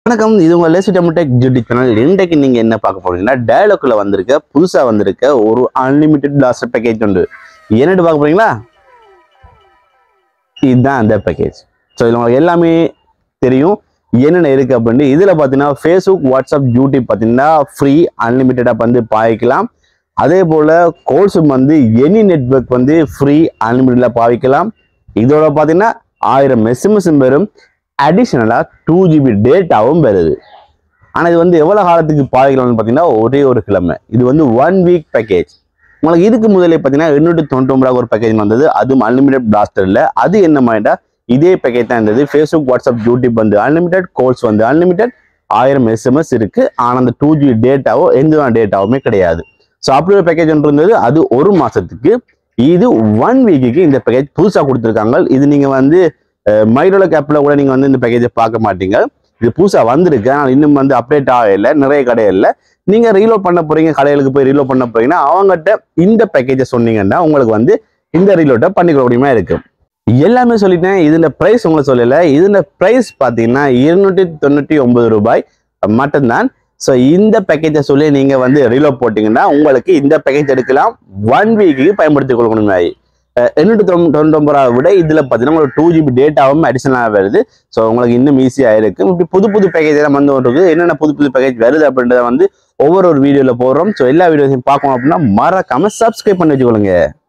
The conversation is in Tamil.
வணக்கம் இது உங்க லேசி டெமோடெக் யூடியூப் சேனல் இன்றைக்கு நீங்க என்ன பார்க்க போறீங்கன்னா டயலாக்ல வந்திருக்க புதுசா வந்திருக்க ஒரு அன்லிமிட்டெட் பிளாஸ்டர் பேக்கேஜ் உண்டு என்னட்டு பார்க்க போறீங்களா இதுதான் அந்த பேக்கேஜ் ஸோ இதில் உங்களுக்கு எல்லாமே தெரியும் என்னென்ன இருக்கு அப்படின்னு இதில் பார்த்தீங்கன்னா ஃபேஸ்புக் வாட்ஸ்அப் யூடியூப் பார்த்தீங்கன்னா ஃப்ரீ அன்லிமிட்டடாக வந்து பாவிக்கலாம் அதே போல் கோர்ஸும் வந்து எனி நெட்வொர்க் வந்து ஃப்ரீ அன்லிமிட்டடில் பாவிக்கலாம் இதோட பார்த்தீங்கன்னா ஆயிரம் எஸ்எம்எஸும் பெறும் அடிஷ்னலாக டூ ஜிபி டேட்டாவும் பெறுது ஆனால் இது வந்து எவ்வளோ காலத்துக்கு பாவிக்கலாம்னு பார்த்தீங்கன்னா ஒரே ஒரு கிழமை இது வந்து ஒன் வீக் பேக்கேஜ் உங்களுக்கு இதுக்கு முதலே பார்த்தீங்கன்னா எண்ணூற்றி தொண்ணூற்றி ஒரு பேக்கேஜ் வந்தது அதுவும் அன்லிமிட்டட் பிளாஸ்டர் இல்லை அது என்ன மாதிரிடா இதே பேக்கேஜ் தான் இருந்தது ஃபேஸ்புக் வாட்ஸ்அப் யூடியூப் வந்து அன்லிமிட்டட் கோல்ஸ் வந்து அன்லிமிட்டட் ஆயிரம் எஸ்எம்எஸ் இருக்கு ஆனால் அந்த டூ ஜிபி டேட்டாவோ எந்த டேட்டாவுமே கிடையாது ஸோ அப்படி ஒரு பேக்கேஜ் ஒன்று இருந்தது அது ஒரு மாசத்துக்கு இது ஒன் வீக்குக்கு இந்த பேக்கேஜ் புதுசாக கொடுத்துருக்காங்க இது நீங்கள் வந்து மைரோலக் ஆப்பில் கூட நீங்கள் வந்து இந்த பேக்கேஜை பார்க்க மாட்டீங்க இது புதுசாக வந்திருக்கு ஆனால் இன்னும் வந்து அப்டேட் ஆகல நிறைய கடையில் நீங்கள் ரீலோட் பண்ண போறீங்க கடைகளுக்கு போய் ரீலோட் பண்ண போறீங்கன்னா அவங்ககிட்ட இந்த பேக்கேஜை சொன்னீங்கன்னா உங்களுக்கு வந்து இந்த ரீலோட்டை பண்ணிக்கிற முடியுமா இருக்கு எல்லாமே சொல்லிட்டேன் இதுல பிரைஸ் உங்களுக்கு சொல்லல இதுல பிரைஸ் பார்த்தீங்கன்னா இருநூற்றி தொண்ணூற்றி ஒன்பது ரூபாய் மட்டும்தான் ஸோ இந்த பேக்கேஜை சொல்லி நீங்க வந்து ரீலோட் போட்டீங்கன்னா உங்களுக்கு இந்த பேக்கேஜ் எடுக்கலாம் ஒன் வீக்குக்கு பயன்படுத்திக் கொள்ளணும் எண்ணூற்றி தொண்ணூற்றி ரூபாய் விட இதில் பார்த்தீங்கன்னா உங்களுக்கு டூ ஜிபி டேட்டாவும் அடிஷனலாக வருது ஸோ உங்களுக்கு இன்னும் ஈஸியாக இருக்கு இப்படி புது புது பேக்கேஜ் எல்லாம் வந்து இருக்குது என்னென்ன புது புது பேக்கேஜ் வருது அப்படின்றத வந்து ஒவ்வொரு ஒரு வீடியோவில் போடுறோம் ஸோ எல்லா வீடியோஸையும் பார்க்கணும் அப்படின்னா மறக்காம சப்ஸ்கிரைப் பண்ணி வச்சுக்கொள்ளுங்க